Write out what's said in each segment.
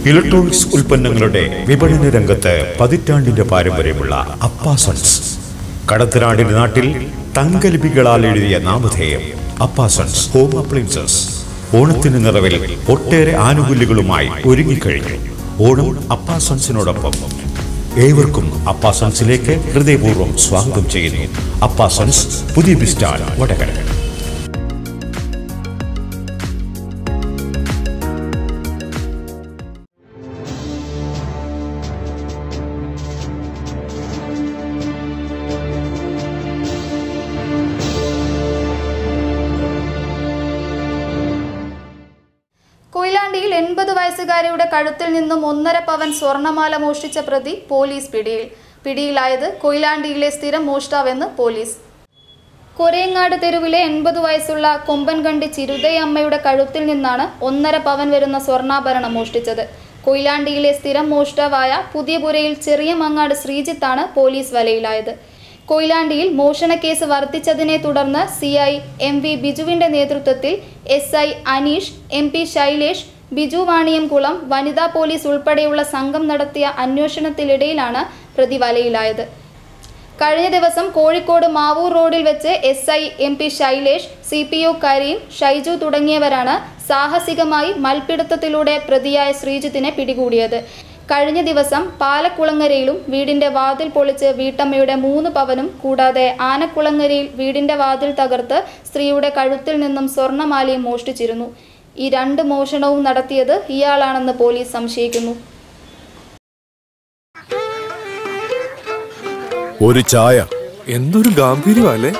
electronics ഉൽപ്പന്നങ്ങളുടെ വിപണന രംഗത്ത് പതിറ്റാണ്ടിന്റെ പാരമ്പര്യമുള്ള അപ്പാസൺസ് കടത്തനാടിന്റെ നാട്ടിൽ തങ്കലിപികളാൽ എഴുതിയ നാമധേയം അപ്പാസൺസ് ഹോം അപ്ലയൻസസ് ഓണത്തിന് നിറവിൽ ഒട്ടേറെ ആനുകൂല്യങ്ങളുമായി ഒരുങ്ങിക്കഴിഞ്ഞു ഓണം അപ്പാസൺസിനോടൊപ്പം ഏവർക്കും അപ്പാസൺസിലേക്ക് ഹൃദയപൂർവ്വം സ്വാഗതം ചെയ്യുന്നു അപ്പാസൺസ് പുതിയ ബിസ്റ്റാൻ വടകര കൊയിലാണ്ടിയിൽ എൺപത് വയസ്സുകാരിയുടെ കഴുത്തിൽ നിന്നും ഒന്നര പവൻ സ്വർണമാല മോഷ്ടിച്ച പ്രതി പോലീസ് പിടിയിൽ പിടിയിലായത് കൊയിലാണ്ടിയിലെ സ്ഥിരം മോഷ്ടാവെന്ന് പോലീസ് കൊരയങ്ങാട് തെരുവിലെ എൺപത് വയസ്സുള്ള കൊമ്പൻകണ്ടി ചിരുതയമ്മയുടെ കഴുത്തിൽ നിന്നാണ് ഒന്നര പവൻ വരുന്ന സ്വർണ്ണാഭരണം മോഷ്ടിച്ചത് കൊയിലാണ്ടിയിലെ സ്ഥിരം മോഷ്ടാവായ പുതിയപുരയിൽ ചെറിയ മങ്ങാട് ശ്രീജിത്താണ് പോലീസ് വലയിലായത് കൊയിലാണ്ടിയിൽ മോഷണക്കേസ് വർദ്ധിച്ചതിനെ തുടർന്ന് സി ഐ എം വി ബിജുവിന്റെ നേതൃത്വത്തിൽ S I Aneesh M P Shailesh Biju Vaniyamkulam വനിതാ പോലീസ് ഉൾപ്പെടെയുള്ള സംഘം നടത്തിയ അന്വേഷണത്തിനിടയിലാണ് പ്രതി വലയിലായത് കഴിഞ്ഞ ദിവസം കോഴിക്കോട് മാവൂർ റോഡിൽ വെച്ച് S I M P Shailesh C P O Kareem Shaiju തുടങ്ങിയവരാണ് സാഹസികമായി മൽപിടുത്തത്തിലൂടെ പ്രതിയായ ശ്രീജിത്തിനെ പിടികൂടിയത് കഴിഞ്ഞ ദിവസം പാലക്കുളങ്ങരയിലും വീടിന്റെ വാതിൽ പൊളിച്ച് വീട്ടമ്മയുടെ മൂന്ന് പവനും കൂടാതെ ആനക്കുളങ്ങരയിൽ വീടിന്റെ വാതിൽ തകർത്ത് സ്ത്രീയുടെ കഴുത്തിൽ നിന്നും സ്വർണമാലയും മോഷ്ടിച്ചിരുന്നു ഈ രണ്ട് മോഷണവും നടത്തിയത് ഇയാളാണെന്ന് പോലീസ് സംശയിക്കുന്നു ഒരു ചായ എന്തൊരു ഗാംഭീര്യമല്ലേ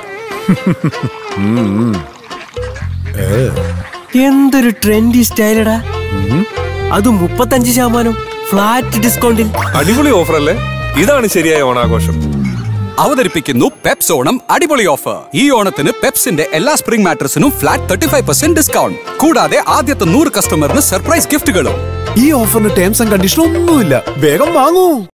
എന്തൊരു ട്രെൻഡി സ്റ്റൈലടാ അത് മുപ്പത്തഞ്ച് ശതമാനം ഫ്ലാറ്റ് ഡിസ്കൗണ്ടിൽ അടിപൊളി ഓഫർ അല്ലേ ഇതാണ് ശരിയായ ഓണാഘോഷം അവതരിപ്പിക്കുന്നു പെപ്സ് ഓണം അടിപൊളി ഓഫർ ഈ ഓണത്തിന് പെപ്സിന്റെ എല്ലാ സ്പ്രിംഗ് മാട്രസിനും flat thirty five percent discount കൂടാതെ ആദ്യത്തെ നൂറ് കസ്റ്റമറിന് സർപ്രൈസ് ഗിഫ്റ്റുകളും ഈ ഓഫറിന് ടേംസ് ആൻഡ് കണ്ടീഷൻ ഒന്നുമില്ല വേഗം വാങ്ങൂ